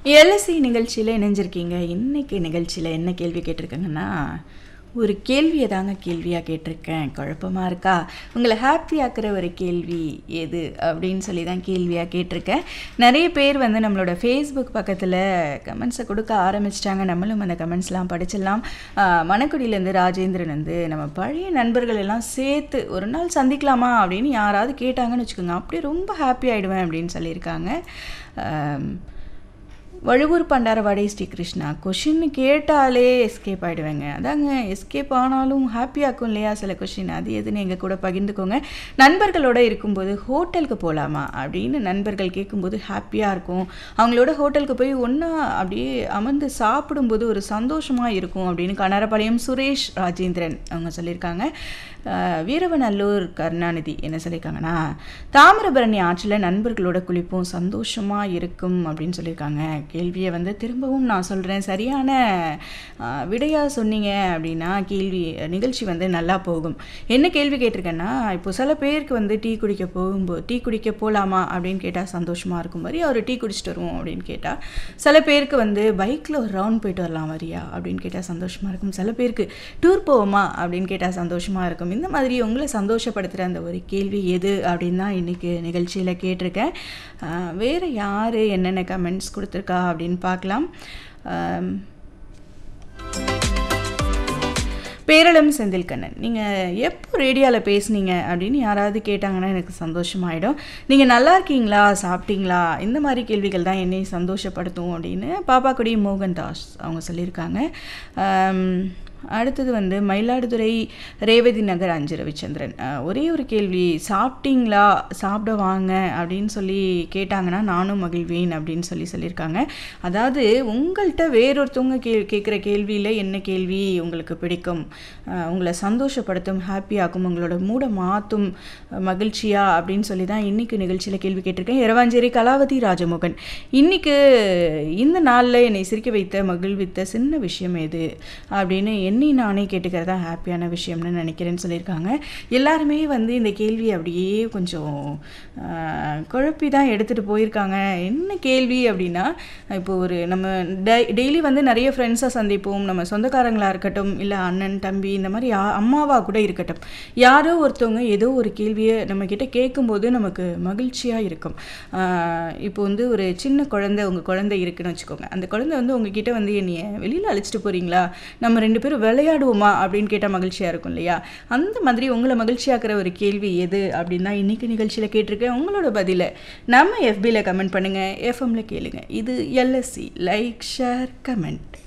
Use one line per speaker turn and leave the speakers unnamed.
LSC நிகழ்ச்சியில் இணைஞ்சிருக்கீங்க இன்னைக்கு நிகழ்ச்சியில் என்ன கேள்வி கேட்டிருக்கேங்கன்னா ஒரு கேள்வியை தாங்க கேள்வியாக கேட்டிருக்கேன் குழப்பமா இருக்கா உங்களை ஹாப்பி ஆக்குற ஒரு கேள்வி எது அப்படின்னு சொல்லி தான் கேள்வியாக கேட்டிருக்கேன் நிறைய பேர் வந்து நம்மளோட ஃபேஸ்புக் பக்கத்தில் கமெண்ட்ஸை கொடுக்க ஆரம்பிச்சிட்டாங்க நம்மளும் அந்த கமெண்ட்ஸ்லாம் படிச்சிடலாம் ஆஹ் மணக்குடியிலேருந்து ராஜேந்திரன் வந்து நம்ம பழைய நண்பர்கள் எல்லாம் சேர்த்து ஒரு நாள் சந்திக்கலாமா அப்படின்னு யாராவது கேட்டாங்கன்னு வச்சுக்கோங்க அப்படியே ரொம்ப ஹாப்பி ஆகிடுவேன் அப்படின்னு சொல்லியிருக்காங்க ஆம், வழுவூர் பண்டாரவாடி ஸ்ரீ கிருஷ்ணா கொஷின் கேட்டாலே எஸ்கேப் ஆகிடுவேங்க அதாங்க எஸ்கேப் ஆனாலும் ஹாப்பியாக்கும் இல்லையா சில கொஷின் அது எதுன்னு எங்கள் கூட பகிர்ந்துக்கோங்க நண்பர்களோட இருக்கும்போது ஹோட்டலுக்கு போகலாமா அப்படின்னு நண்பர்கள் கேட்கும்போது ஹாப்பியாக இருக்கும் அவங்களோட ஹோட்டலுக்கு போய் ஒன்றா அப்படியே அமர்ந்து சாப்பிடும்போது ஒரு சந்தோஷமாக இருக்கும் அப்படின்னு கனரபாளையம் சுரேஷ் ராஜேந்திரன் அவங்க சொல்லியிருக்காங்க அஹ் வீரவநல்லூர் கருணாநிதி என்ன சொல்லியிருக்காங்கன்னா தாமிரபரணி ஆற்றில் நண்பர்களோட குளிப்போம் சந்தோஷமாக இருக்கும் அப்படின்னு சொல்லியிருக்காங்க கேள்வியை வந்து திரும்பவும் நான் சொல்கிறேன் சரியான அஹ், விடையா சொன்னீங்க அப்படின்னா கேள்வி நிகழ்ச்சி வந்து நல்லா போகும் என்ன கேள்வி கேட்டிருக்கேன்னா இப்போ சில பேருக்கு வந்து டீ குடிக்க போகும்போது டீ குடிக்க போகலாமா அப்படின்னு கேட்டால் சந்தோஷமாக இருக்கும் மாதிரி அவர் டீ குடிச்சிட்டு வருவோம் அப்படின்னு கேட்டால் சில பேருக்கு வந்து பைக்கில் ஒரு ரவுண்ட் போயிட்டு வரலாம் வரியா அப்படின்னு கேட்டால் சந்தோஷமாக இருக்கும் சில பேருக்கு டூர் போவோமா அப்படின்னு கேட்டால் சந்தோஷமாக இருக்கும் இந்த மாதிரி உங்களை சந்தோஷப்படுத்துகிற அந்த ஒரு கேள்வி எது அப்படின்னு தான் இன்றைக்கி நிகழ்ச்சியில் கேட்டிருக்கேன் ஆஹ் வேற யார் என்னென்ன கமெண்ட்ஸ் கொடுத்துருக்கா அப்படின்னு பார்க்கலாம் ஆம், பேரளம் செந்தில்கண்ணன் நீங்கள் எப்போ ரேடியோவில் பேசுனீங்க அப்படின்னு யாராவது கேட்டாங்கன்னா எனக்கு சந்தோஷமாயிடும் நீங்கள் நல்லா இருக்கீங்களா சாப்பிட்டீங்களா இந்த மாதிரி கேள்விகள் தான் என்னை சந்தோஷப்படுத்தும் அப்படின்னு பாப்பாக்குடி மோகன்தாஸ் அவங்க சொல்லியிருக்காங்க ஆம், அடுத்தது வந்து மயிலாடுதுறை ரேவதி நகர் அஞ்சு ரவிச்சந்திரன் அஹ், ஒரே ஒரு கேள்வி சாப்பிட்டீங்களா சாப்பிட வாங்க அப்படின்னு சொல்லி கேட்டாங்கன்னா நானும் மகிழ்வேன் அப்படின்னு சொல்லி சொல்லியிருக்காங்க அதாவது உங்கள்கிட்ட வேறொருத்தவங்க கே கேட்குற கேள்வியில் என்ன கேள்வி உங்களுக்கு பிடிக்கும் அஹ், உங்களை சந்தோஷப்படுத்தும் ஹாப்பியாக்கும் உங்களோட மூடை மாற்றும் மகிழ்ச்சியா அப்படின்னு சொல்லி தான் இன்றைக்கி நிகழ்ச்சியில் கேள்வி கேட்டிருக்கேன் இரவாஞ்சேரி கலாவதி ராஜமோகன் இன்னைக்கு இந்த நாளில் என்னை சிரிக்க வைத்த மகிழ்வித்த சின்ன விஷயம் எது அப்படின்னு என்னை நானே கேட்டுக்கிறதா ஹாப்பியான விஷயம்னு நினைக்கிறேன்னு சொல்லியிருக்காங்க எல்லாருமே வந்து இந்த கேள்வி அப்படியே கொஞ்சம் ஆஹ், குழப்பி தான் எடுத்துகிட்டு போயிருக்காங்க என்ன கேள்வி அப்படின்னா இப்போ ஒரு நம்ம டை டெய்லி வந்து நிறைய ஃப்ரெண்ட்ஸை சந்திப்போம் நம்ம சொந்தக்காரங்களாக இருக்கட்டும் இல்லை அண்ணன் தம்பி இந்த மாதிரி யா அம்மாவாக கூட இருக்கட்டும் யாரோ ஒருத்தவங்க ஏதோ ஒரு கேள்வியை நம்மக்கிட்ட கேட்கும்போது நமக்கு மகிழ்ச்சியாக இருக்கும் ஆஹ், இப்போ வந்து ஒரு சின்ன குழந்தை உங்கள் குழந்தை இருக்குன்னு வச்சுக்கோங்க அந்த குழந்தை வந்து உங்ககிட்ட வந்து என்னைய வெளியில் அழைச்சிட்டு போகிறீங்களா நம்ம ரெண்டு பேரும் விளையாடுவோமா அப்படின்னு கேட்டால் மகிழ்ச்சியாக இருக்கும் இல்லையா அந்த மாதிரி உங்களை மகிழ்ச்சியாக்குற ஒரு கேள்வி எது அப்படின்னு தான் இன்றைக்கி நிகழ்ச்சியில் கேட்டிருக்கேன் உங்களோட பதிலை நம்ம எஃபியில் கமெண்ட் பண்ணுங்கள் எஃப்எம்ல கேளுங்க இது எல்எஸ்சி லைக் ஷேர் கமெண்ட்